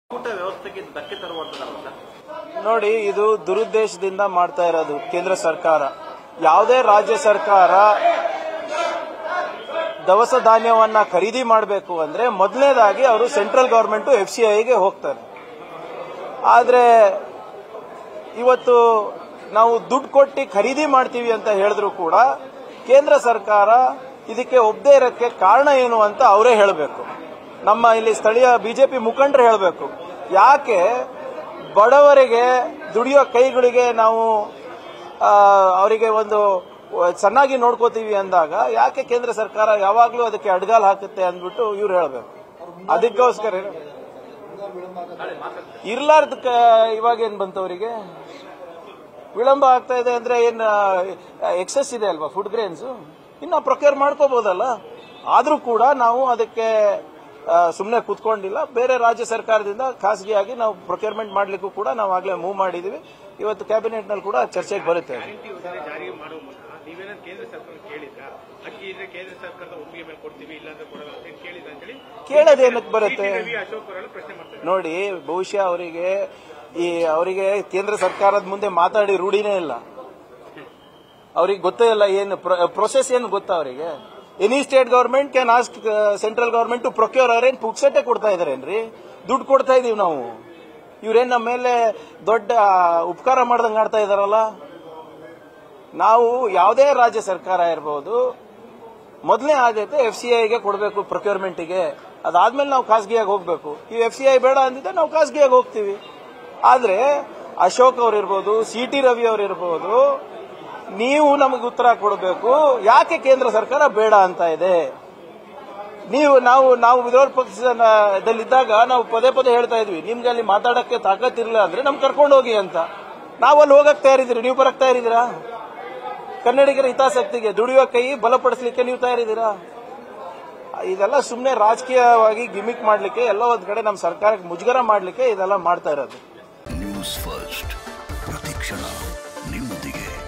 ಊಟ ವ್ಯವಸ್ಥೆಗೆ ಇದು ಧಕ್ಕೆ ತರುವಂತದಲ್ಲ ಸರ್ ನೋಡಿ ಇದು ದುರುದ್ದೇಶದಿಂದ ಮಾಡ್ತಾ ಇರೋದು ಕೇಂದ್ರ ಸರ್ಕಾರ ಯಾವುದೇ ರಾಜ್ಯ ಸರ್ಕಾರ ದವಸ ಧಾನ್ಯವನ್ನ ಖರೀದಿ ಮಾಡಬೇಕು ಅಂದ್ರೆ ಮೊದಲನೇದಾಗಿ ಅವರು ಸೆಂಟ್ರಲ್ ಗವರ್ಮೆಂಟ್ ಎಫ್ ಸಿ ಐಗೆ ಹೋಗ್ತಾರೆ ಆದ್ರೆ ಇವತ್ತು ನಾವು ದುಡ್ಡು ಕೊಟ್ಟು ಖರೀದಿ ಮಾಡ್ತೀವಿ ಅಂತ ಹೇಳಿದ್ರು ಕೂಡ ಕೇಂದ್ರ ಸರ್ಕಾರ ಇದಕ್ಕೆ ಒಪ್ಪದೇ ಇರೋಕ್ಕೆ ಕಾರಣ ಏನು ಅಂತ ಅವರೇ ಹೇಳಬೇಕು ನಮ್ಮ ಇಲ್ಲಿ ಸ್ಥಳೀಯ ಬಿಜೆಪಿ ಮುಖಂಡರು ಹೇಳಬೇಕು ಯಾಕೆ ಬಡವರಿಗೆ ದುಡಿಯೋ ಕೈಗಳಿಗೆ ನಾವು ಆ, ಅವರಿಗೆ ಒಂದು ಚೆನ್ನಾಗಿ ನೋಡ್ಕೋತೀವಿ ಅಂದಾಗ ಯಾಕೆ ಕೇಂದ್ರ ಸರ್ಕಾರ ಯಾವಾಗಲೂ ಅದಕ್ಕೆ ಅಡ್ಗಾಲ್ ಹಾಕುತ್ತೆ ಅಂದ್ಬಿಟ್ಟು ಇವ್ರು ಹೇಳಬೇಕು ಅದಕ್ಕೋಸ್ಕರ ಇರ್ಲಾರ್ದಕ್ಕ ಇವಾಗ ಏನ್ ಬಂತು ಅವರಿಗೆ ವಿಳಂಬ ಆಗ್ತಾ ಇದೆ ಅಂದ್ರೆ ಏನ್ ಎಕ್ಸಸ್ ಇದೆ ಅಲ್ವಾ ಫುಡ್ ಗ್ರೇನ್ಸ್ ಇನ್ನ ಪ್ರೊಕ್ಯೂರ್ ಮಾಡ್ಕೋಬಹುದಲ್ಲ ಆದ್ರೂ ಕೂಡ ನಾವು ಅದಕ್ಕೆ ಸುಮ್ಮನೆ ಕೂತ್ಕೊಂಡಿಲ್ಲ ಬೇರೆ ರಾಜ್ಯ ಸರ್ಕಾರದಿಂದ ಖಾಸಗಿಯಾಗಿ ನಾವು ಪ್ರೊಕ್ಯೂರ್ಮೆಂಟ್ ಮಾಡ್ಲಿಕ್ಕೂ ಕೂಡ ನಾವು ಆಗ್ಲೇ ಮೂವ್ ಮಾಡಿದೀವಿ ಇವತ್ತು ಕ್ಯಾಬಿನೆಟ್ ನಲ್ಲಿ ಕೂಡ ಚರ್ಚೆಗೆ ಬರುತ್ತೆ ಅದು. ಗ್ಯಾರಂಟಿ ಯೋಜನೆ ಜಾರಿಗೆ ಮಾಡುವ ಮುನ್ನ ನೀವೇನಾದ್ರು ಕೇಂದ್ರ ಸರ್ಕಾರ ಕೇಳಿದ್ರ ಅಕ್ಕಿ ಇದ್ರೆ ಕೇಂದ್ರ ಸರ್ಕಾರದ ಒಪ್ಪಿಗೆ ಮೇಲೆ ಕೊಡ್ತೀವಿ ಇಲ್ಲಾಂದ್ರೆ ಕೊಡಲ್ಲ ಅಂತ ಹೇಳಿ ಕೇಳಿದ್ರ ಅಂತ ಹೇಳಿ ಕೇಳೋದೇನಕ್ಕೆ ಬರುತ್ತೆ ರವಿ ಅಶೋಕ್ ಅವರೆಲ್ಲ ಪ್ರಶ್ನೆ ಮಾಡ್ತಾರೆ ನೋಡಿ ಬಹುಶಃ ಅವರಿಗೆ ಈ ಅವರಿಗೆ ಕೇಂದ್ರ ಸರ್ಕಾರದ ಮುಂದೆ ಮಾತಾಡಿ ರೂಢಿನೇ ಇಲ್ಲ ಅವ್ರಿಗೆ ಗೊತ್ತೇ ಇಲ್ಲ ಏನು ಪ್ರೊಸೆಸ್ ಏನು ಗೊತ್ತಾ ಅವರಿಗೆ any state government can ask central government to procure ಅವ್ರೇನ್ ಪುಕ್ಸಟ್ಟೆ ಕೊಡ್ತಾ ಇದಾರೇನ್ರಿ ದುಡ್ಡು ಕೊಡ್ತಾ ಇದೀವಿ ನಾವು ಇವ್ರೇನ್ ನಮ್ಮ ಮೇಲೆ ದೊಡ್ಡ ಉಪಕಾರ ಮಾಡ್ದಂಗೆ ಆಡ್ತಾ ಇದಾರಲ್ಲ ನಾವು ಯಾವುದೇ ರಾಜ್ಯ ಸರ್ಕಾರ ಇರಬಹುದು ಮೊದಲನೇ ಆದ್ಯತೆ ಎಫ್ ಸಿ ಐಗೆ ಕೊಡಬೇಕು ಪ್ರೊಕ್ಯೂರ್ಮೆಂಟ್ಗೆ ಅದಾದ್ಮೇಲೆ ನಾವು ಖಾಸಗಿಯಾಗಿ ಹೋಗ್ಬೇಕು ಈ ಎಫ್ ಸಿ ಐ ಬೇಡ ಅಂದಿದ್ದೆ ನಾವು ಖಾಸಗಿಯಾಗಿ ಹೋಗ್ತೀವಿ ಆದ್ರೆ ಅಶೋಕ್ ಅವ್ರು ಇರ್ಬೋದು ಸಿ ಟಿ ರವಿ ಅವ್ರು ಇರ್ಬೋದು ನೀವು ನಮಗೆ ಉತ್ತರ ಕೊಡಬೇಕು ಯಾಕೆ ಕೇಂದ್ರ ಸರ್ಕಾರ ಬೇಡ ಅಂತ ಇದೆ ನೀವು ನಾವು ನಾವು ವಿರೋಧ ಪಕ್ಷದಲ್ಲಿದ್ದಾಗ ನಾವು ಪದೇ ಪದೇ ಹೇಳ್ತಾ ಇದ್ವಿ ನಿಮ್ಗೆ ಅಲ್ಲಿ ಮಾತಾಡಕ್ಕೆ ತಾಕತ್ತಿರಲಿಲ್ಲ ಅಂದ್ರೆ ನಮ್ಗೆ ಕರ್ಕೊಂಡು ಹೋಗಿ ಅಂತ ನಾವು ಅಲ್ಲಿ ಹೋಗಕ್ ತಯಾರಿದ್ದೀರಿ ನೀವು ಬರಕ್ ತಯಾರಿದ್ದೀರಾ ಕನ್ನಡಿಗರ ಹಿತಾಸಕ್ತಿಗೆ ದುಡಿಯುವ ಕೈ ಬಲಪಡಿಸಲಿಕ್ಕೆ ನೀವು ತಯಾರಿದ್ದೀರಾ ಇದೆಲ್ಲ ಸುಮ್ಮನೆ ರಾಜಕೀಯವಾಗಿ ಗಿಮಿಕ್ ಮಾಡ್ಲಿಕ್ಕೆ ಎಲ್ಲೋ ಒಂದ್ ಕಡೆ ನಮ್ಮ ಸರ್ಕಾರಕ್ಕೆ ಮುಜುಗರ ಮಾಡ್ಲಿಕ್ಕೆ ಇದೆಲ್ಲ ಮಾಡ್ತಾ ಇರೋದು ನ್ಯೂಸ್ ಫಸ್ಟ್ ಪ್ರತಿಕ್ಷಣ ನಿಮ್ಮೊಂದಿಗೆ